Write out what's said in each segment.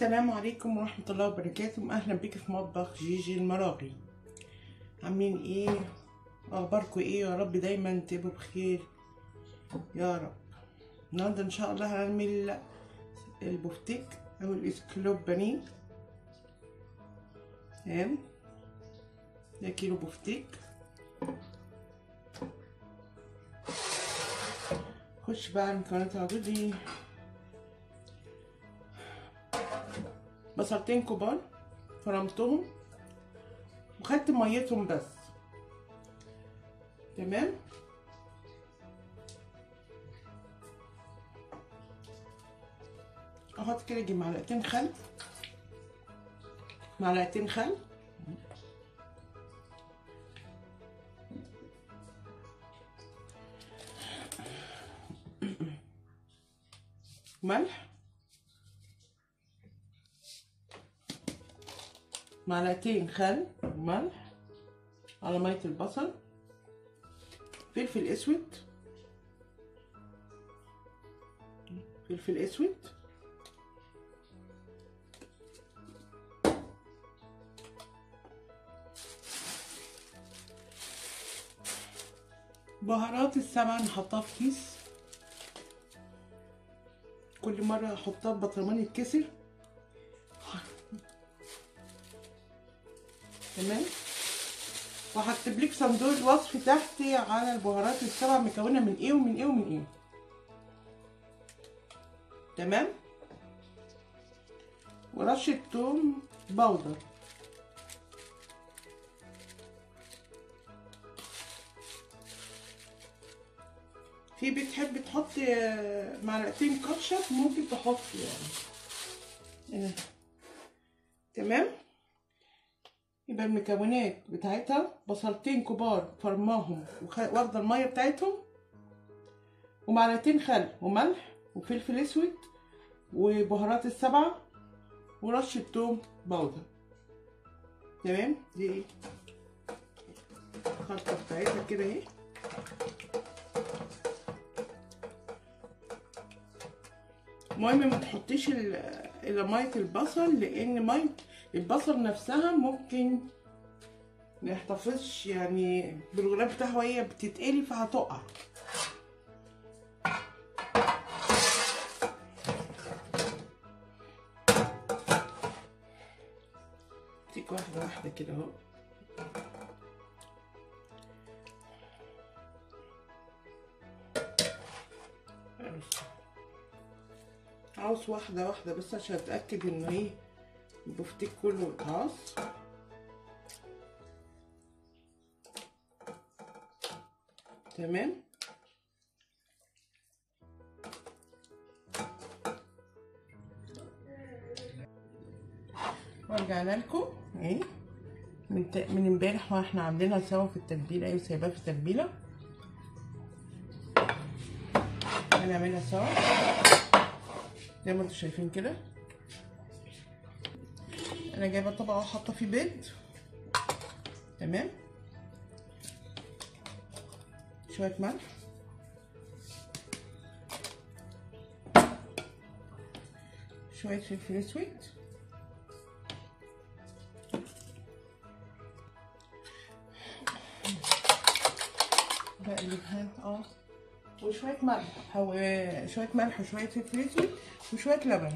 السلام عليكم ورحمة الله وبركاته أهلا بيك في مطبخ جيجي المراغي عاملين ايه أخباركم ايه يا رب دايما تبقوا بخير يا رب النهاردة إن شاء الله هنعمل البفتيك أو الإسكلوب بانيه تمام ده كيلو بفتيك خش بقى على المكونات العضوية بصلتين كبار فرمتهم وخدت ميتهم بس تمام احط كده اجي معلقتين خل معلقتين خل ملح معلقتين خل وملح على مية البصل فلفل اسود فلفل اسود بهارات السبعة نحطها في كيس كل مرة احطها ببطرمان يتكسر تمام وهكتب لك صندوق الوصف تحت على البهارات السبعة مكونة من ايه ومن ايه ومن ايه تمام ورشة توم باودر في بتحب تحط معلقتين كاتشب ممكن تحط يعني آه. تمام يبقى المكونات بتاعتها بصلتين كبار فرماهم واخده الميه بتاعتهم ومعلقتين خل وملح وفلفل اسود وبهارات السبعه ورشه توم باودر تمام دي ايه الخلطه بتاعتها كده اهي المهم ما تحطيش الا ميه البصل لان ميه البصل نفسها ممكن ما يحتفظش يعني بالغلاف بتاعها وهي بتتقلي فهتقع اديك واحده واحده كده اهو عاوز واحده واحده بس عشان اتاكد ان ايه البفتيك كله اتعص تمام ورجعنا لكم اهي من من امبارح واحنا عاملينها سوا في التتبيله ايوه سايباها في التتبيله هنعملها سوا زي ما انتم شايفين كده انا جايبه طبق وحاطه فيه بيض تمام شويه ملح شويه فلفل اسود بقلبها اه وشويه ملح او شويه ملح وشويه فلفل اسود وشويه لبن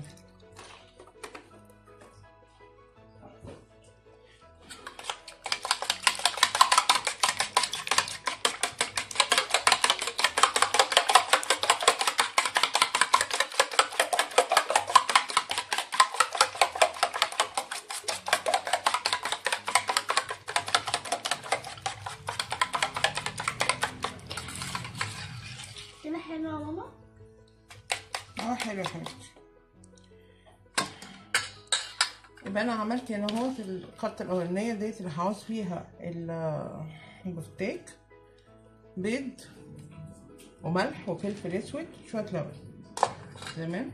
كده حلو يا ماما اه حلو يا حبيبتي يبقى انا عملت هنا اهو الخلطه الاولانيه ديت اللي هعوز فيها البفتيك بيض وملح وفلفل اسود شويه لبن تمام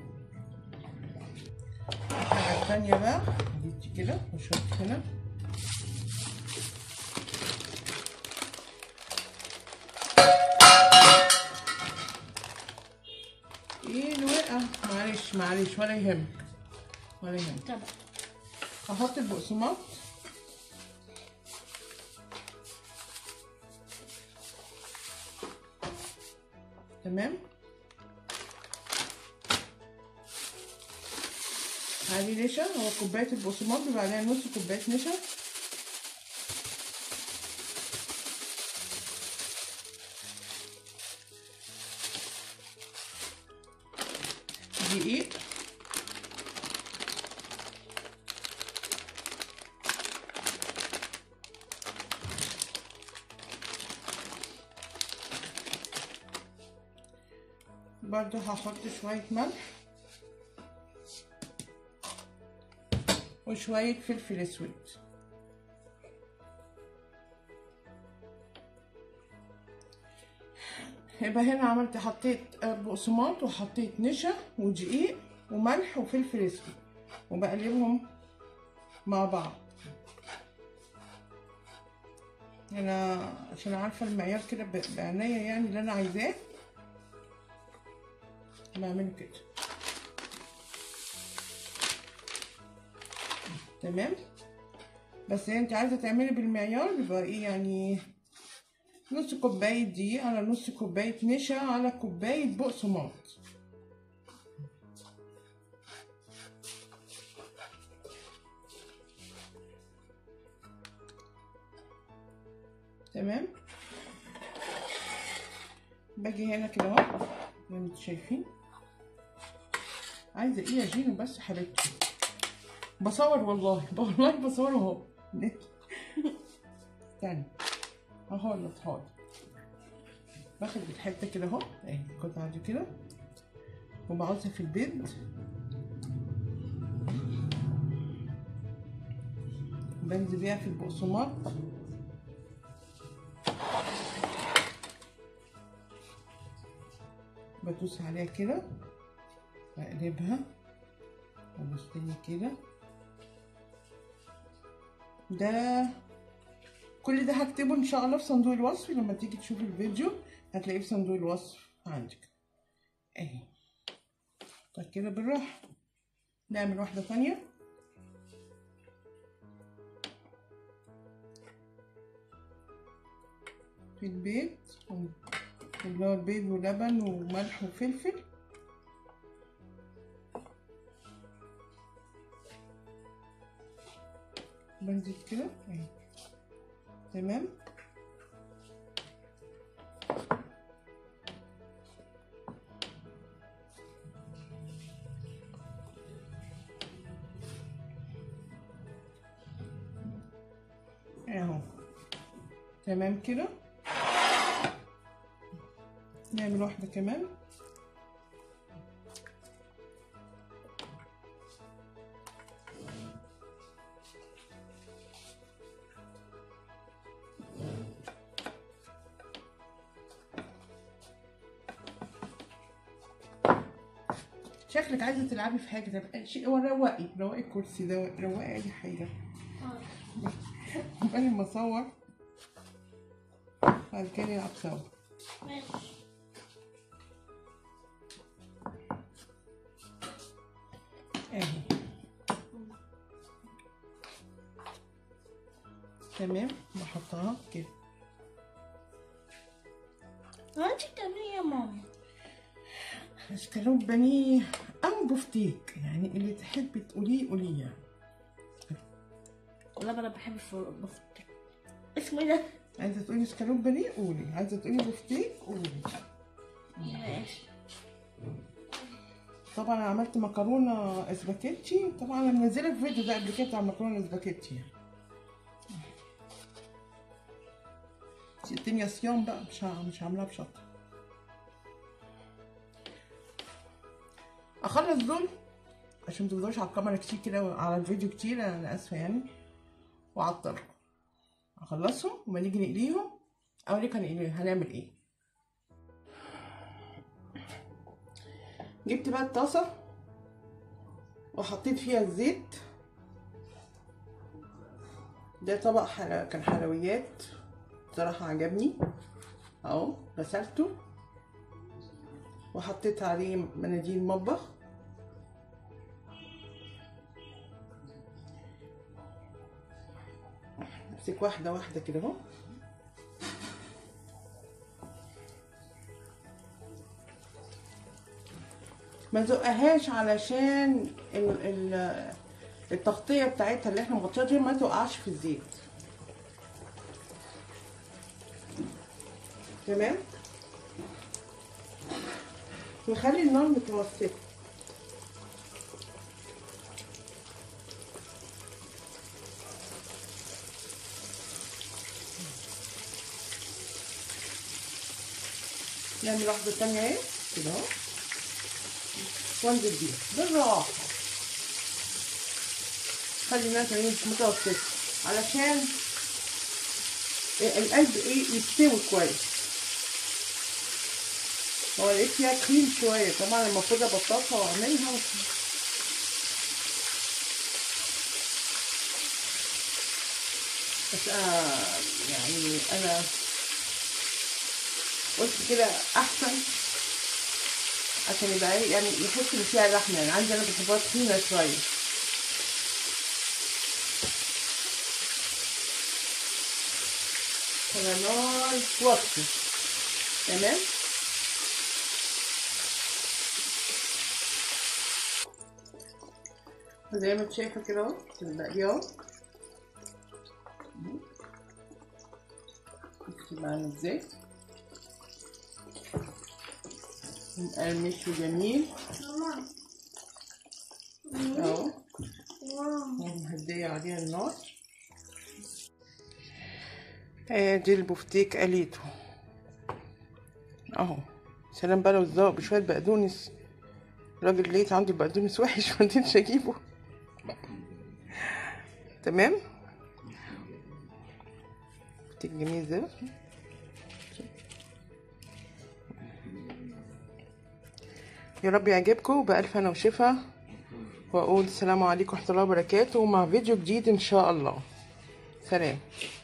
الحاجه التانيه بقى دي كده وشويه هنا ايه الورقه معلش معلش ولا يهمك ولا يهمك تمام هحط البقسماط تمام عليه نشا هو كوباية البقسماط بيبقى عليها نص كوباية نشا دقيق برضو هحط شوية ملح وشوية فلفل اسود يبقى هنا عملت حطيت بقسماط وحطيت نشا ودقيق وملح وفلفل اسود وبقلبهم مع بعض انا عشان عارفه المعيار كده ب- بعناية يعني اللي انا عايزاه بعمله كده تمام بس انت عايزه تعملي بالمعيار يبقى ايه يعني نص كوبايه دقيق على نص كوبايه نشا على كوبايه بقسماط تمام باجي هنا كده اهو زي ما انتوا شايفين عايزه ايه يا جينو بس حبيبتي بصور والله والله بصور اهو استنى اهو حاضر باخد الحته كده اهو اهي القطعه دي كده وبعوزها في البيض بنزل بيها في البقسماط بدوس عليها كده بقلبها وبص تاني كده ده كل ده هكتبه ان شاء الله في صندوق الوصف لما تيجي تشوف الفيديو هتلاقيه في صندوق الوصف عندك اهي طيب كده بالراحة نعمل واحدة تانية في البيض اللي هو البيض ولبن وملح وفلفل بنزل كده اهي تمام اهو تمام كده نعمل واحدة كمان شكلك عايزة تلعبي في حاجة طب شيء هو روقي روقي الكرسي ده روقي أي حاجة قبل ما أصور بعد كده نلعب سوا ماشي اهي تمام بحطها كده هو انت بتعملي ايه يا ماما؟ اسكالوب بانيه او بفتيك يعني اللي تحبي تقوليه قوليه يعني والله انا بحب البفتيك اسمه ايه ده؟ عايزه تقولي اسكالوب بانيه قولي عايزه تقولي بفتيك قولي ماشي طبعا انا عملت مكرونه اسباجيتي طبعا انا منزله الفيديو ده قبل كده بتاع مكرونه اسباجيتي الدنيا صيام بقى مش ه- مش عاملاها بشطه اخلص دول عشان متفضلوش على الكاميرا كتير كده على الفيديو كتير انا اسفه يعني واعطلكم اخلصهم وما نيجي نقليهم اوريك هنقلي هنعمل ايه جبت بقى الطاسه وحطيت فيها الزيت ده طبق حلا... كان حلويات بصراحة عجبني اهو غسلته وحطيت عليه مناديل مطبخ امسك واحده واحده كده اهو ما زقهاش علشان ال ال التغطيه بتاعتها اللي احنا مغطيها دي ما تقعش في الزيت تمام نخلي النار متوسطه نعمل واحدة تانية اهي كده اهو وانزل بيها بالراحة خلي الناس ايه متوسطة علشان القلب ايه يستوي كويس هو لقيت فيها تخين شوية طبعا المفروض ابسطها واعملها بس آه يعني انا قلت كده احسن عشان يبقى ايه يعني يحس ان فيها لحمه يعني عندي انا بحبها تخينه شويه على نار واطيه تمام زي ما انت شايفه كده اهو الباقي اهو بصي معانا ازاي مقرمش وجميل ماما اهو واو مهدية عليها النار ادي البفتيك قليته اهو سلام بقى لو اتذوق بشوية بقدونس الراجل لقيت عنده بقدونس وحش مرضتش اجيبه تمام بفتيك جميل ده يا رب يعجبكم بألف هنا وشفا وأقول السلام عليكم ورحمة الله وبركاته مع فيديو جديد إن شاء الله سلام